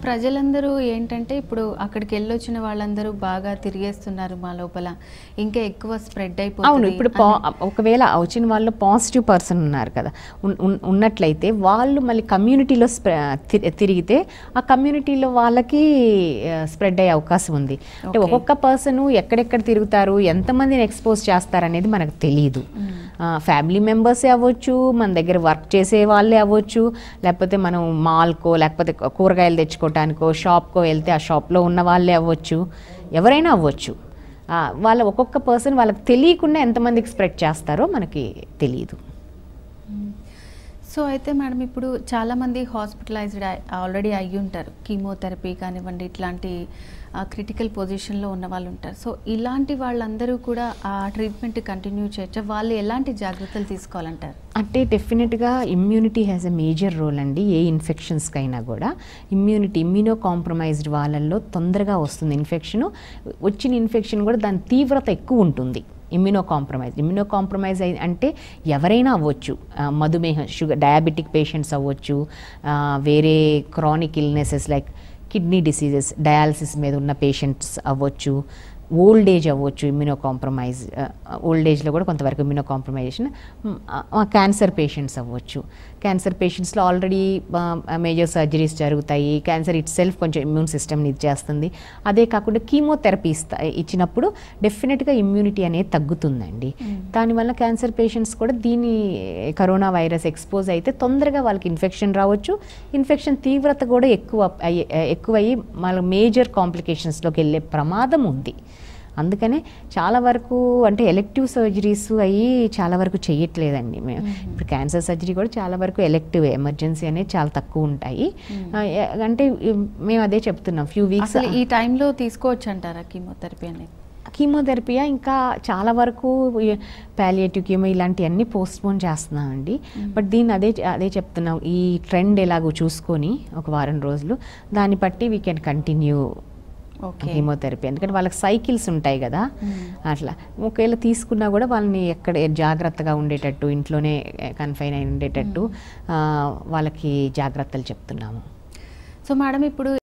ప్రజలందరూ ఏంటంటే ఇప్పుడు అక్కడికి వెళ్ళొచ్చిన వాళ్ళందరూ బాగా తిరిగేస్తున్నారు మా లోపల ఇంకా ఎక్కువ స్ప్రెడ్ అయిపోతుంది అవును ఇప్పుడు పా ఒకవేళ వచ్చిన వాళ్ళు పాజిటివ్ పర్సన్ ఉన్నారు కదా ఉన్- ఉన్- ఉన్నట్లయితే వాళ్ళు మళ్ళీ కమ్యూనిటీలో స్ప్రె తి- తిరిగితే ఆ కమ్యూనిటీలో వాళ్ళకి స్ప్రెడ్ అయ్యే అవకాశం ఉంది అంటే Okay. ఒక్కొక్క పర్సన్ ఎక్కడెక్కడ తిరుగుతారు ఎంతమందిని ఎక్స్పోజ్ చేస్తారనేది మనకు తెలియదు ఫ్యామిలీ మెంబర్సే అవ్వచ్చు మన దగ్గర వర్క్ చేసే వాళ్ళే అవ్వచ్చు లేకపోతే మనం మాల్కో లేకపోతే కూరగాయలు తెచ్చుకోవటానికో షాప్కో వెళ్తే ఆ షాప్లో ఉన్న వాళ్ళే అవ్వచ్చు ఎవరైనా అవ్వచ్చు ఆ, వాళ్ళ ఒక్కొక్క పర్సన్ వాళ్ళకి తెలియకుండా ఎంతమందికి స్ప్రెడ్ చేస్తారో మనకి తెలియదు సో అయితే మేడం ఇప్పుడు చాలామంది హాస్పిటలైజ్డ్ ఆల్రెడీ అయ్యి ఉంటారు కీమోథెరపీ కానివ్వండి ఇట్లాంటి క్రిటికల్ పొజిషన్లో ఉన్న వాళ్ళు ఉంటారు సో ఇలాంటి వాళ్ళందరూ కూడా ఆ ట్రీట్మెంట్ కంటిన్యూ చేయొచ్చా వాళ్ళు ఎలాంటి జాగ్రత్తలు తీసుకోవాలంటారు అంటే డెఫినెట్గా immunity has a major role అండి ఏ ఇన్ఫెక్షన్స్కైనా కూడా ఇమ్యూనిటీ ఇమ్యూనో కాంప్రమైజ్డ్ వాళ్ళల్లో తొందరగా వస్తుంది ఇన్ఫెక్షన్ వచ్చిన ఇన్ఫెక్షన్ కూడా దాని తీవ్రత ఎక్కువ ఉంటుంది ఇమ్యూనో కాంప్రమైజ్ ఇమ్యూనో కాంప్రమైజ్ అయి అంటే ఎవరైనా అవ్వచ్చు ఆ, మధుమేహ షుగర్ డయాబెటిక్ పేషెంట్స్ అవ్వచ్చు ఆ, వేరే chronic illnesses like kidney diseases dialysis మీద ఉన్న పేషెంట్స్ అవ్వచ్చు ఓల్డ్ ఏజ్ అవ్వచ్చు ఇమ్యూనో కాంప్రమైజ్ ఓల్డ్ ఏజ్లో కూడా కొంతవరకు ఇమ్యూనో కాంప్రమైజేషన్ క్యాన్సర్ పేషెంట్స్ అవ్వచ్చు క్యాన్సర్ పేషెంట్స్లో ఆల్రెడీ మేజర్ సర్జరీస్ జరుగుతాయి క్యాన్సర్ ఇట్ సెల్ఫ్ కొంచెం ఇమ్యూన్ సిస్టమ్ని ఇది చేస్తుంది అదే కాకుండా కీమోథెరపీ ఇస్తా ఇచ్చినప్పుడు డెఫినెట్గా ఇమ్యూనిటీ అనేది తగ్గుతుందండి దానివల్ల క్యాన్సర్ పేషెంట్స్ కూడా దీని కరోనా వైరస్ ఎక్స్పోజ్ అయితే తొందరగా వాళ్ళకి ఇన్ఫెక్షన్ రావచ్చు ఇన్ఫెక్షన్ తీవ్రత కూడా ఎక్కువ అయ్యే ఎక్కువయ్యి మళ్ళీ మేజర్ కాంప్లికేషన్స్లోకి వెళ్ళే ప్రమాదం ఉంది అందుకనే చాలా వరకు అంటే ఎలెక్టివ్ సర్జరీస్ అయ్యి చాలా వరకు చేయట్లేదండి మేము ఇప్పుడు క్యాన్సర్ సర్జరీ కూడా చాలా వరకు ఎలెక్టివ్ ఎమర్జెన్సీ అనేది చాలా తక్కువ ఉంటాయి ఆ, ఏ- అంటే ఈ- మేము అదే చెప్తున్నాం ఫ్యూ వీక్స్ అసలు ఈ టైంలో తీసుకోవచ్చు అంటారా కీమోథెరపీ అనేది కీమోథెరపీయా ఇంకా చాలా వరకు పాలియేటివ్ కీమో ఇలాంటివన్నీ పోస్ట్ పోన్ చేస్తున్నామండి బట్ దీన్ని అదే అదే చెప్తున్నాం ఈ ట్రెండ్ ఎలాగో చూసుకొని ఒక వారం రోజులు దాన్ని బట్టి we can continue okay chemotherapy ఎందుకంటే వాళ్ళకి సైకిల్స్ ఉంటాయి కదా అట్లా ఒకవేళ తీసుకున్నా కూడా వాళ్ళని ఎక్కడ జాగ్రత్తగా ఉండేటట్టు ఇంట్లోనే కన్ఫైన్ అయి ఉండేటట్టు ఆ, వాళ్ళకి జాగ్రత్తలు చెప్తున్నాము సో మేడం ఇప్పుడు